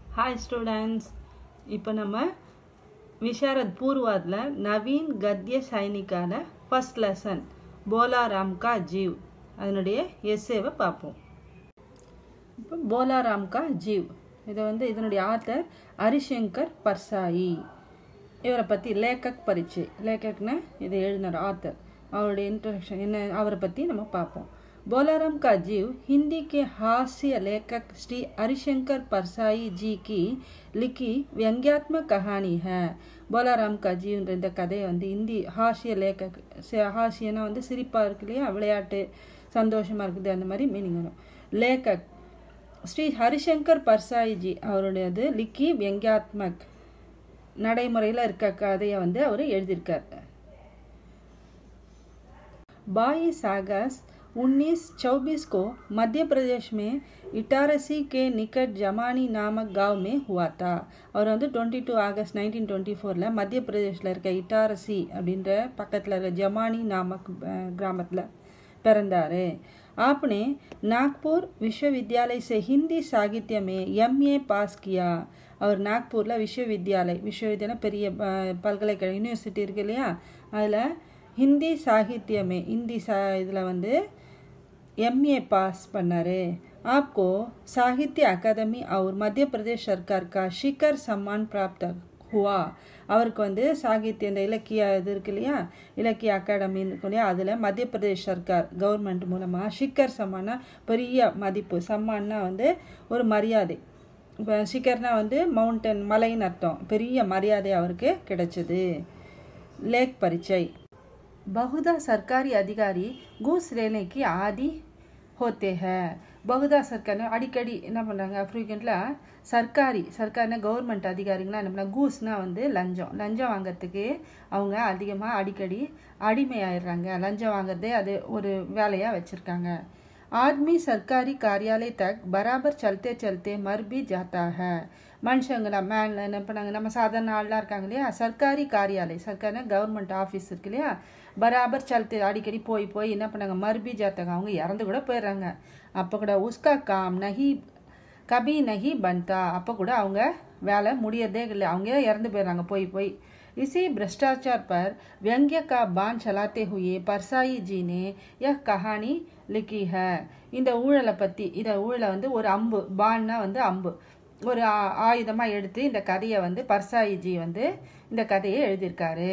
hi students இப்போ நம்ம விஷாரத் பூர்வாத்தில் நவீன் கத்ய சைனிக்கான ஃபர்ஸ்ட் லெசன் போலாராம் கா ஜீவ் அதனுடைய எஸ்ஸேவை பார்ப்போம் இப்போ போலாராம் கா ஜீவ் இதை வந்து இதனுடைய ஆத்தர் ஹரிசங்கர் பர்சாயி இவரை பற்றி லேக்கக் பரீட்சை லேக்கக்னா இதை எழுதினார் ஆத்தர் அவருடைய இன்ட்ரடக்ஷன் என்ன அவரை பற்றி நம்ம பார்ப்போம் बोलाराम का जीव हिंदी के हास्य लेखक श्री हरिशंकर परसाई जी की लिखी व्यंग्यात्मक कहानी है போலாராம் கா ஜீவ்ன்ற இந்த கதையை வந்து இந்தி ஹாஸ்ய லேக்கக் ஹாஸ்யனா வந்து சிரிப்பாக இருக்கு இல்லையா விளையாட்டு சந்தோஷமாக இருக்குது அந்த மாதிரி மீனிங் வரும் லேக்கக் ஸ்ரீ ஹரிசங்கர் பர்சாயிஜி அவருடையது லிக்கி व्यंग्यात्मक நடைமுறையில் இருக்க கதையை வந்து அவர் எழுதியிருக்கார் बाईस अगस्त 1924 को मध्य प्रदेश में इटारसी के निकट जमानी नामक गांव में हुआ था அவர் வந்து twenty two August nineteen twenty ஃபோரில் மத்திய பிரதேஷில் இருக்க இட்டாரசி அப்படின்ற பக்கத்தில் இருக்க ஜமானி நாமக் கிராமத்தில் பிறந்தார் आपने नागपुर विश्वविद्यालय से हिंदी साहित्य में एमए पास किया அவர் நாக்பூரில் விஸ்வவித்யாலய் விஸ்வவித்யாலயம் பெரிய பல்கலைக்கழகம் யூனிவர்சிட்டி இருக்கு இல்லையா அதில் ஹிந்தி சாகித்யமே ஹிந்தி சா இதில் வந்து एमए पास பண்ணாரு आपको साहित्य अकादमी और मध्य प्रदेश सरकार का शिखर सम्मान प्राप्त हुआ அவருக்கு வந்து சாகித்ய இந்த இலக்கிய இது இருக்கு இல்லையா இலக்கிய அகாடமின்னு இருக்கு இல்லையா அதில் மத்திய பிரதேஷ் சர்க்கார் கவர்மெண்ட் மூலமாக ஷிக்கர் சம்மானா பெரிய மதிப்பு சம்மான்னா வந்து ஒரு மரியாதை இப்போ ஷிக்கர்னா வந்து மவுண்டன் மலைன்னு அர்த்தம் பெரிய மரியாதை அவருக்கு கிடைச்சது லேக் பரீட்சை बहुधा सरकारी अधिकारी घूस लेने की आदि होते हैं பகுதா சர்க்கார் அடிக்கடி என்ன பண்ணுறாங்க ஃப்ரீக்வெண்ட்டில் சர்க்காரி சர்க்கார்னா கவர்மெண்ட் அதிகாரிங்களாம் என்ன பண்ணாங்க கூஸ்னா வந்து லஞ்சம் லஞ்சம் வாங்கிறதுக்கு அவங்க அதிகமாக அடிக்கடி அடிமையாயிடுறாங்க லஞ்சம் வாங்குறதே அது ஒரு வேலையாக வச்சுருக்காங்க आदमी सरकारी कार्यालय तक बराबर चलते चलते मर भी जाता है மனுஷங்களா மேன் என்ன பண்ணாங்க நம்ம சாதாரண ஆள்லாம் இருக்காங்க இல்லையா சர்க்காரி காரியாலய் சர்க்கார்னா கவர்மெண்ட் ஆஃபீஸ் இருக்கு இல்லையா பராபர் சலத்து அடிக்கடி போய் போய் என்ன பண்ணாங்க மறுபி ஜாத்தகம் அவங்க இறந்து கூட போயிடுறாங்க அப்போ கூட உஸ்கா காம் நஹி கபி நஹி பன்தா அப்போ கூட அவங்க வேலை முடியறதே இல்லை அவங்க இறந்து போயிடுறாங்க போய் போய் इसी भ्रष्टाचार पर व्यंग्य का बाण चलाते हुए परसाई जी ने यह कहानी लिखी है இந்த ஊழலை பற்றி இதை ஊழலை வந்து ஒரு அம்பு பான்னா வந்து அம்பு ஒரு ஆயுதமாக எடுத்து இந்த கதையை வந்து பர்சாயிஜி வந்து இந்த கதையை எழுதியிருக்காரு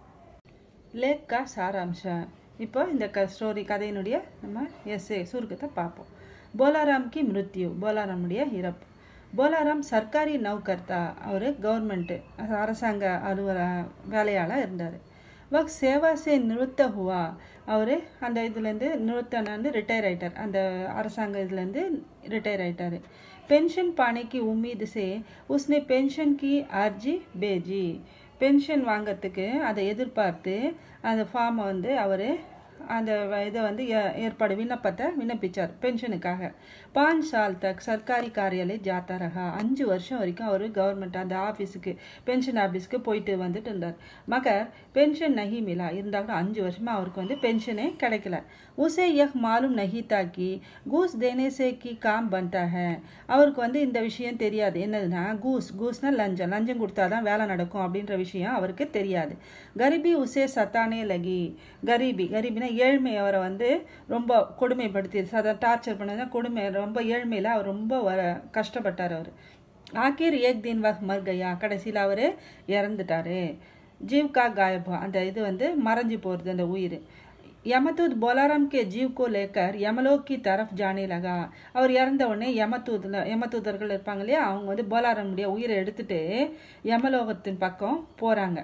லேக்கா சாராம்சம் இப்போ இந்த க ஸ்டோரி கதையினுடைய நம்ம எஸ் சுருக்கத்தை பார்ப்போம் போலாராம் கி மிருத்யு போலாராமுடைய இறப்பு போலாராம் சர்க்காரி நௌகர்த்தா அவர் கவர்மெண்ட்டு அரசாங்க அலுவல வேலையாளாக இருந்தார் வக் சேவா சே நிறுத்த ஹுவா அவர் அந்த இதுலேருந்து நிறுத்தனாந்து ரிட்டையர் ஆயிட்டார் அந்த அரசாங்க இதுலேருந்து ரிட்டையர் ஆயிட்டார் பென்ஷன் பானை கி உம்மீது சே உஸ்னே பென்ஷன் கி அர்ஜி பேஜி பென்ஷன் வாங்கிறதுக்கு அதை எதிர்பார்த்து அந்த ஃபார்மை வந்து அவர் அந்த இதை வந்து ஏற்பாடு விண்ணப்பத்தை விண்ணப்பிச்சார் பென்ஷனுக்காக பாஞ்ச் சால் தக் சர்க்காரி காரியாலய ஜாத்தா ரகா அஞ்சு வருஷம் வரைக்கும் அவர் கவர்மெண்ட் அந்த ஆஃபீஸுக்கு பென்ஷன் ஆஃபீஸுக்கு போயிட்டு வந்துட்டு இருந்தார் மகர் பென்ஷன் நகி மிலா இருந்தால் கூட அஞ்சு வருஷமாக அவருக்கு வந்து பென்ஷனே கிடைக்கல உசே யஹ் மாலும் நஹி தாக்கி கூஸ் தேனேசே கி காம் பன்தா ஹே அவருக்கு வந்து இந்த விஷயம் தெரியாது என்னதுன்னா கூஸ் கூஸ்னா லஞ்சம் லஞ்சம் கொடுத்தா தான் வேலை நடக்கும் அப்படின்ற விஷயம் அவருக்கு தெரியாது கரிபி உசே சத்தானே லகி கரீபி கரீபினா ஏழ்மை அவரை வந்து ரொம்ப கொடுமைப்படுத்தி அதை டார்ச்சர் பண்ணது கொடுமை ரொம்ப ஏழ்மையில் அவர் ரொம்ப வர கஷ்டப்பட்டார் அவர் ஆக்கிர் ஏக் தின் வக் மர் கயா கடைசியில் அவர் இறந்துட்டாரு ஜீவ்கா காயப் அந்த இது வந்து மறைஞ்சு போகிறது அந்த உயிர் யமதூத் போலாராம் கே ஜீவ் கோ லேக்கர் யமலோக் கி தரஃப் ஜானே லகா அவர் இறந்த உடனே யமதூத்ல யமதூதர்கள் இருப்பாங்க இல்லையா அவங்க வந்து போலாராமுடைய உயிரை எடுத்துட்டு யமலோகத்தின் பக்கம் போகிறாங்க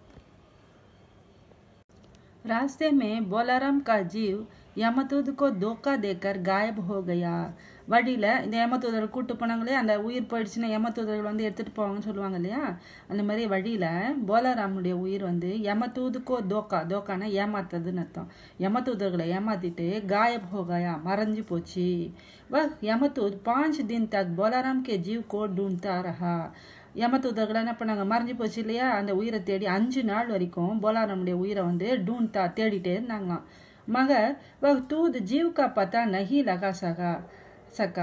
रास्ते में बोलाराम का जीव यमदूत को धोखा देकर गायब हो गया வழியில் இந்த ஏமத்தூதர்கள் கூட்டு போனாங்களே அந்த உயிர் போயிடுச்சுன்னா ஏமத்தூதர்கள் வந்து எடுத்துகிட்டு போவாங்கன்னு சொல்லுவாங்க இல்லையா அந்த மாதிரி வழியில் போலாராமுடைய உயிர் வந்து யமதூதுக்கோ தோக்கா தோக்கானா ஏமாத்துறதுன்னு அர்த்தம் யமதூதர்களை ஏமாத்திட்டு காயப் ஹோகாயா மறைஞ்சு போச்சு வ யமதூத் பாஞ்ச் தின் தக் போலாராம் கே ஜீவ் கோ டூன்தா ரஹா யமதூதர்கள் என்ன பண்ணாங்க மறைஞ்சு போச்சு இல்லையா அந்த உயிரை தேடி அஞ்சு நாள் வரைக்கும் போலாரமுடைய உயிரை வந்து டூன்தா தேடிட்டே இருந்தாங்களாம் மகர் வ தூத் ஜீவ் கா பத்தா நஹி லகா சகா சக்கா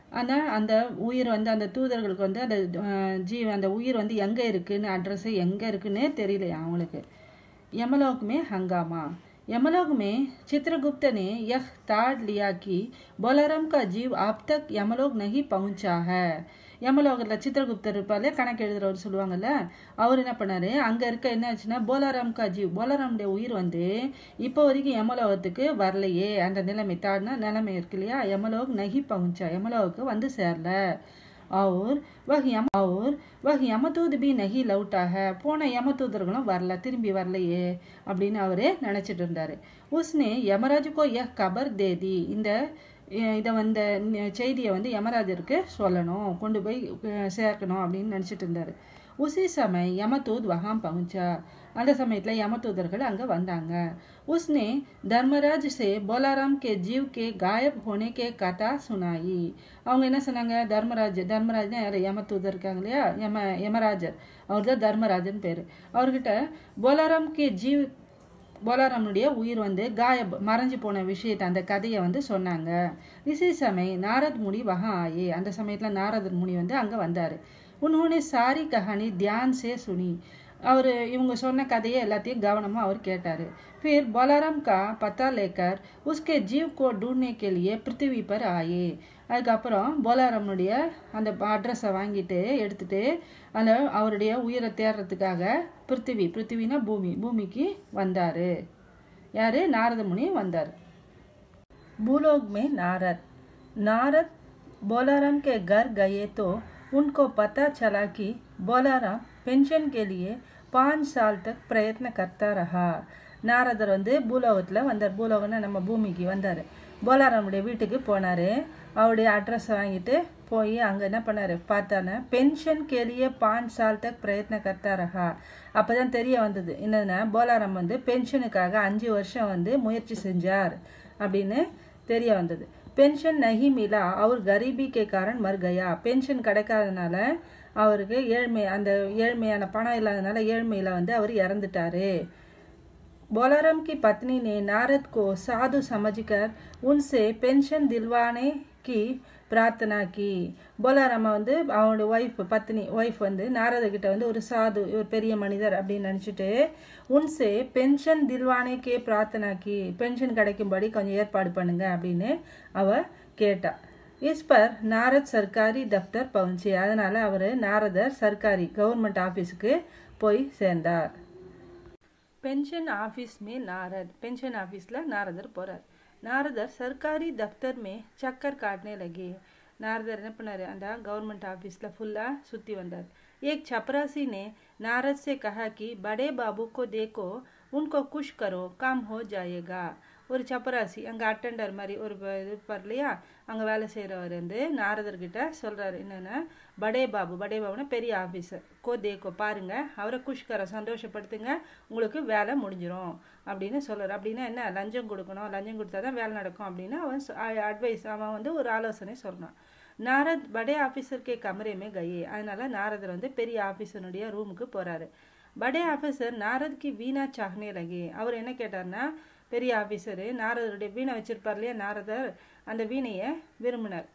ஆனால் அந்த உயிர் வந்து அந்த தூதர்களுக்கு வந்து அந்த அஹ், ஜீவ அந்த உயிர் வந்து எங்கே இருக்குன்னு அட்ரஸ் எங்கே இருக்குன்னே தெரியலையா அவங்களுக்கு यमलोक में हंगामा यमलोक में चित्रगुप्त ने यह ताड़ लिया कि बोलाराम का जीव अब तक यमलोक नहीं पहुंचा है யமலோகத்தில் சித்திரகுப்தர் இருப்பார்ல கணக்கு எழுதுறவர் சொல்லுவாங்கல்ல அவர் என்ன பண்ணாரு அங்கே இருக்க என்ன ஆச்சுன்னா போலாராம் கா ஜீவ் போலாராமுடைய உயிர் வந்து இப்போ வரைக்கும் யமலோகத்துக்கு வரலையே அந்த நிலைமை தாழ்னா நிலைமை இருக்கு இல்லையா யமலோக் நகி பகுஞ்சா யமலோகக்கு வந்து சேரல और वह यम और वह யமதூத் பி நகி லவுட்டாக போன யமதூதர்களும் வரல திரும்பி வரலையே அப்படின்னு அவரு நினைச்சிட்டு இருந்தாரு உஸ்னே யமராஜுக்கோ யஹ் கபர் தேதி இந்த அஹ், இதை வந்த ந- செய்தியை வந்து யமராஜருக்கு சொல்லணும் கொண்டு போய் அஹ், சேர்க்கணும் அப்படின்னு நினைச்சிட்டு இருந்தாரு உசி சமய யமதூத் வகாம் பहुंचा அந்த சமயத்தில் யமதூதர்கள் அங்கே வந்தாங்க உஸ்னே தர்மராஜ் சே போலாராம் கே ஜீவ் கே காயப் ஹோனே கே கதா சுனாயி அவங்க என்ன சொன்னாங்க தர்மராஜ் தர்மராஜ்னா யார் யமதூதர் இருக்காங்க இல்லையா யம யமராஜர் அவர் தான் தர்மராஜன் பேர் அவர்கிட்ட போலாராம் கே ஜீவ் போலாராமனுடைய உயிர் வந்து காயப் மறைஞ்சு போன விஷயத்தை அந்த கதையை வந்து சொன்னாங்க இசை சமய நாரத் முனி வகா ஆயே அந்த சமயத்தில் நாரதர் முனி வந்து அங்கே வந்தார் உன்னோடனே சாரி கஹானி தியான் சே சுனி அவர் இவங்க சொன்ன கதையை எல்லாத்தையும் கவனமாக அவர் கேட்டார் फिर बलराम का पता लेकर उसके जीव को ढूंढने के लिए पृथ्वी पर आए அதுக்கப்புறம் போலாராமனுடைய அந்த அட்ரஸை வாங்கிட்டு எடுத்துட்டு அந்த அவருடைய உயிரை தேடுறதுக்காக பிருத்திவி பிருத்திவினா பூமி பூமிக்கு வந்தார் யார் நாரத முனி வந்தார் भूलोक में नारद नारद बोलाराम के घर गए तो उनको पता चला कि बोलाराम पेंशन के लिए पाँच साल तक प्रयत्न करता रहा நாரதர் வந்து பூலோகத்தில் வந்தார் பூலோகம்னா நம்ம பூமிக்கு வந்தார் போலாராமுடைய வீட்டுக்கு போனார் அவருடைய அட்ரஸ் வாங்கிட்டு போய் அங்கே என்ன பண்ணார் பார்த்தானே பென்ஷன் கேலியே பாஞ்ச் சால் தக் பிரயத்ன கர்த்தா ரஹா அப்போ தான் தெரிய வந்தது என்னதுன்னா போலாராம் வந்து பென்ஷனுக்காக அஞ்சு வருஷம் வந்து முயற்சி செஞ்சார் அப்படின்னு தெரிய வந்தது பென்ஷன் நஹி மிலா அவர் கரீபி கே காரன் மர் கயா பென்ஷன் கிடைக்காதனால அவருக்கு ஏழ்மை அந்த ஏழ்மையான பணம் இல்லாதனால ஏழ்மையில் வந்து அவர் இறந்துட்டாரு बोलाराम की पत्नी ने नारद को साधु समझकर उनसे पेंशन दिलवाने की பிரார்த்தனா கி போலாராமா வந்து அவனோட ஒய்ஃப் பத்னி ஒய்ஃப் வந்து நாரத கிட்ட வந்து ஒரு சாது ஒரு பெரிய மனிதர் அப்படின்னு நினச்சிட்டு உன்சே பென்ஷன் தில்வானே கே பிரார்த்தனா கி பென்ஷன் கிடைக்கும்படி கொஞ்சம் ஏற்பாடு பண்ணுங்க அப்படின்னு அவ கேட்டா இஸ் பர் நாரத் சர்க்காரி தப்தர் பவுன்சி அதனால அவர் நாரதர் சர்க்காரி கவர்மெண்ட் ஆஃபீஸுக்கு போய் சேர்ந்தார் पेंशन ऑफिस में नारद पेंशन ऑफिसला नारदर போறார் நாரதர் சர்க்காரி தப்தர் மே சக்கர் காட்டனே லகே நாரதர் என்ன பண்ணாரு அந்த கவர்மெண்ட் ஆஃபீஸில் ஃபுல்லாக சுற்றி வந்தார் एक चपरासी ने नारद से कहा कि बड़े बाबू को देखो उनको कुछ करो काम हो जाएगा ஒரு சப்பராசி அங்கே அட்டெண்டர் மாதிரி ஒரு ப- இது இருப்பார் இல்லையா அங்கே வேலை செய்கிறவர் வந்து நாரதர்கிட்ட சொல்கிறாரு என்னென்னா படே பாபு படே பாபுனா பெரிய ஆஃபீஸர் கோ தேக்கோ பாருங்க அவரை குஷ்கர சந்தோஷப்படுத்துங்க உங்களுக்கு வேலை முடிஞ்சிரும் அப்படின்னு சொல்கிறார் அப்படின்னா என்ன லஞ்சம் கொடுக்கணும் லஞ்சம் கொடுத்தா தான் வேலை நடக்கும் அப்படின்னு அவன் அட்வைஸ் அவன் வந்து ஒரு ஆலோசனை சொல்கிறான் நாரத் படே ஆஃபீஸர் கே கமரேமே கயே அதனால நாரதர் வந்து பெரிய ஆஃபீஸருடைய ரூமுக்கு போகிறாரு படே ஆஃபீஸர் நாரத் கி வீணா சாஹ்னே லகே அவர் என்ன கேட்டார்னா பெரிய ஆஃபீஸரு நாரதருடைய வீணை வச்சிருப்பார் இல்லையா நாரதர் அந்த வீணையை விரும்பினார்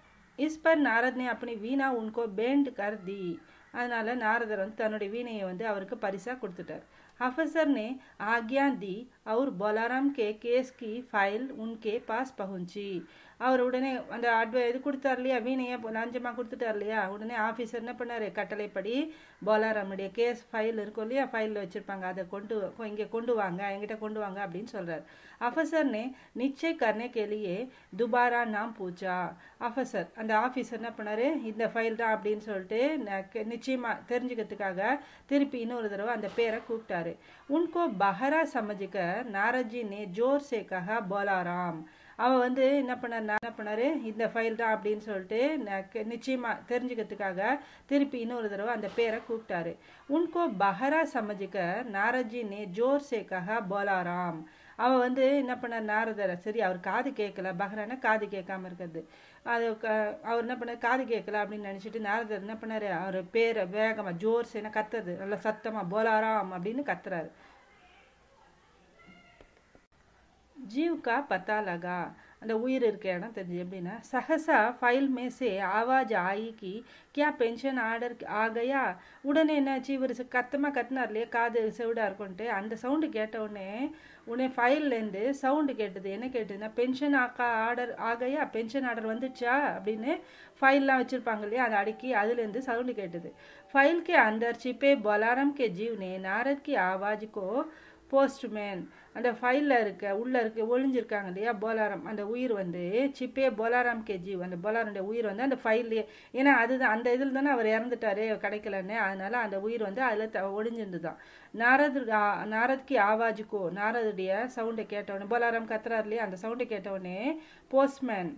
इस पर नारद ने अपनी वीणा उनको बेंड कर दी அதனால நாரதர் வந்து தன்னுடைய வீணையை வந்து அவருக்கு பரிசா கொடுத்துட்டார் அஃபசர் ने आज्ञा दी और बोलाराम के केस की फाइल उनके पास पहुंची அவர் உடனே அந்த அட்வ இது கொடுத்தார் இல்லையா வீணையை இப்போ லஞ்சமாக கொடுத்துட்டார் இல்லையா உடனே ஆஃபீஸர் என்ன பண்ணார் கட்டளைப்படி போலாராமுடைய கேஸ் ஃபைல் இருக்கும் இல்லையா ஃபைலில் வச்சுருப்பாங்க அதை கொண்டு இங்கே கொண்டு வாங்க என்கிட்ட கொண்டு வாங்க அப்படின்னு சொல்கிறார் அஃபசர் ने நிச்சய करने के लिए துபாரா நாம் பூச்சா அஃபசர் அந்த ஆஃபீஸர் என்ன பண்ணாரு இந்த ஃபைல் தான் அப்படின்னு சொல்லிட்டு ந- க- நிச்சயமா தெரிஞ்சுக்கிறதுக்காக திருப்பி இன்னொரு தடவை அந்த பேரை கூப்பிட்டாரு உன்கோ பஹரா சமஜிக்க நாரஜி நே ஜோர் சே கஹா போலாராம் அவ வந்து என்ன பண்ணார் என்ன பண்ணாரு இந்த ஃபைல் தான் அப்படின்னு சொல்லிட்டு ந- க- நிச்சயமா தெரிஞ்சுக்கிறதுக்காக திருப்பி இன்னொரு தடவை அந்த பேரை கூப்பிட்டாரு உன்கோ பஹரா சமஜிக்க நாரஜி நே ஜோர் சே கஹா போலாராம் அவ வந்து என்ன பண்ணார் நாரதர் சரி அவர் காது கேட்கல பஹ்ரானா காது கேட்காம இருக்கிறது அது க- அவர் என்ன பண்ணார் காது கேட்கல அப்படின்னு நினைச்சிட்டு நாரதர் என்ன பண்ணாரு அவர் பேரை வேகமா ஜோர் சேன கத்துறது நல்லா சத்தமா போலாராம் அப்படின்னு கத்துறாரு जीव का पता लगा அந்த உயிர் இருக்க இடம் தெரிஞ்சு எப்படின்னா சஹசா ஃபைல் மேசே ஆவாஜ் ஆயிக்கு கியா பென்ஷன் ஆர்டர் ஆகையா உடனே என்னாச்சு இவர் கத்தமாக கத்தினார் இல்லையா காது செவிடா இருக்கும்ட்டு அந்த சவுண்டு கேட்ட உடனே உடனே ஃபைல்லேருந்து சவுண்டு கேட்டது என்ன கேட்டதுன்னா பென்ஷன் ஆக்கா ஆர்டர் ஆகையா பென்ஷன் ஆர்டர் வந்துச்சா அப்படின்னு ஃபைல்லாம் வச்சுருப்பாங்க இல்லையா அதை அடுக்கி அதுலேருந்து சவுண்டு கேட்டது ஃபைல் கே அந்தர் சிப்பே பலாரம் கே ஜீவ் நே நாரத் கி ஆவாஜ் கோ போஸ்ட்மேன் அந்த ஃபைலில் இருக்க உள்ளே இருக்க ஒளிஞ்சிருக்காங்க இல்லையா போலாரம் அந்த உயிர் வந்து சிப்பே போலாராம் கே ஜீவ் அந்த போலாருடைய உயிர் வந்து அந்த ஃபைல்லையே ஏன்னா அதுதான் அந்த இதில் தானே அவர் இறந்துட்டாரு கிடைக்கலன்னு அதனால அந்த உயிர் வந்து அதில் த ஒளிஞ்சிருந்து தான் நாரது நாரத்கி ஆவாஜுக்கோ நாரதுடைய சவுண்டை கேட்டவுடனே போலாராம் கத்துறாரு இல்லையா அந்த சவுண்டை கேட்டவுடனே போஸ்ட்மேன்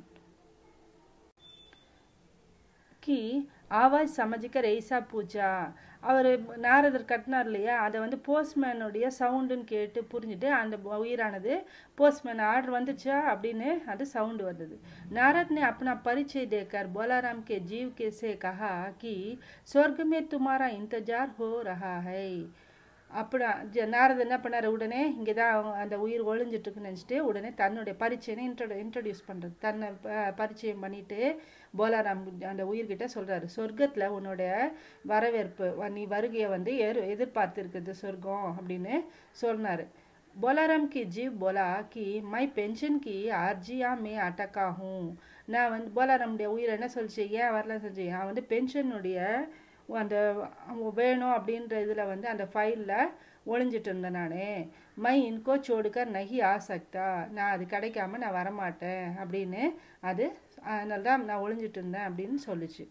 கி ஆவாஜ் சமஜிக்கர் எய்சா பூஜா அவர் நாரதர் கட்டினார் இல்லையா அதை வந்து போஸ்ட்மேனுடைய சவுண்டுன்னு கேட்டு புரிஞ்சுட்டு அந்த உயிரானது போஸ்ட்மேன் ஆர்டர் வந்துச்சா அப்படின்னு அது சவுண்டு வந்தது नारद ने अपना परिचय देकर बोलाराम के जीव के से कहा कि स्वर्ग में तुम्हारा इंतजार हो रहा है அப்படி நாரது என்ன பண்ணார் உடனே இங்கே தான் அந்த உயிர் ஒழிஞ்சிட்ருக்குன்னு நினச்சிட்டு உடனே தன்னுடைய பரிச்சயனை இன்ட்ரோ இன்ட்ரடியூஸ் பண்ணுறது தன்னை பரிச்சயம் பண்ணிட்டு போலாராம் அந்த உயிர்கிட்ட சொல்கிறாரு சொர்க்கத்தில் உன்னோட வரவேற்பு நீ வருகையை வந்து எதிர் எதிர்பார்த்துருக்குது சொர்க்கம் அப்படின்னு சொன்னார் बोलाराम की जीव बोला कि मैं पेंशन की अर्जिया में अटका हूँ நான் வந்து போலாராமுடைய உயிர் என்ன சொல்லிச்சு ஏன் வரல சொல்லிச்சு நான் வந்து பென்ஷனுடைய அந்த வேணும் அப்படின்ற இதில் வந்து அந்த ஃபைலில் ஒளிஞ்சிட்டு இருந்தேன் நான் மை இன்கோ சோடுக்க நகி ஆசக்தா நான் அது கிடைக்காம நான் வரமாட்டேன் அப்படின்னு அது அதனால தான் நான் ஒளிஞ்சிட்டு இருந்தேன் அப்படின்னு சொல்லுச்சு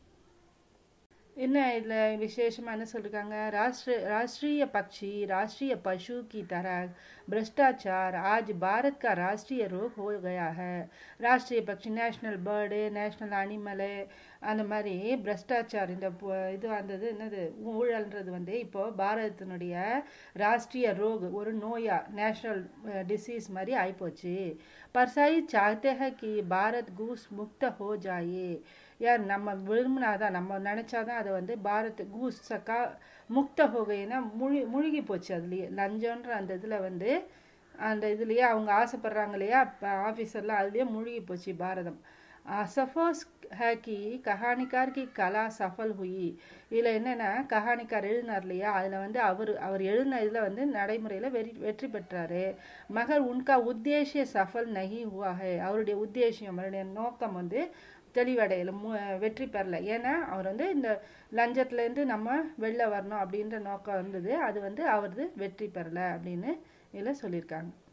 என்ன இதில் விசேஷமாக என்ன சொல்லியிருக்காங்க राष्ट्र राष्ट्रीय पक्षी राष्ट्रीय पशु की तरह भ्रष्टाचार आज भारत का राष्ट्रीय रोग हो गया है ராஷ்ட்ரிய பக்ஷி நேஷ்னல் பேர்டு நேஷ்னல் அனிமலு அந்த மாதிரி பிரஷ்டாச்சார் இந்த இது வந்தது என்னது ஊழல்ன்றது வந்து இப்போது பாரதத்தினுடைய ராஷ்ட்ரிய ரோக் ஒரு நோயா நேஷ்னல் டிசீஸ் மாதிரி ஆயிப்போச்சு பர்சாயி சாहते हैं कि भारत घूस मुक्त हो जाए யார் நம்ம விரும்பினாதான் நம்ம நினச்சாதான் அதை வந்து பாரத் கூஸ் சக்கா முக்த ஹோகைன்னா முழி முழுகி போச்சு அதுலேயே லஞ்சன்ற அந்த இதில் வந்து அந்த இதுலேயே அவங்க ஆசைப்படுறாங்க இல்லையா ஆஃபீஸர்லாம் அதுலேயே முழுகி போச்சு பாரதம் சஃபோஸ் है कि கஹானிக்கார் கி கலா சஃபல் ஹுயி இதில் என்னென்னா கஹானிக்கார் எழுதினார் இல்லையா அதில் வந்து அவர் அவர் எழுதின இதில் வந்து நடைமுறையில் வெறி வெற்றி பெற்றாரு மகர் உன்கா உத்தேசிய சஃபல் நகி ஹுவா ஹே அவருடைய உத்தேசியம் அவருடைய நோக்கம் வந்து தெளிவடையல மு வெற்றி பெறல ஏன்னா அவர் வந்து இந்த லஞ்சத்துலேருந்து நம்ம வெளில வரணும் அப்படின்ற நோக்கம் இருந்தது அது வந்து அவரது வெற்றி பெறலை அப்படின்னு இதில் சொல்லியிருக்காங்க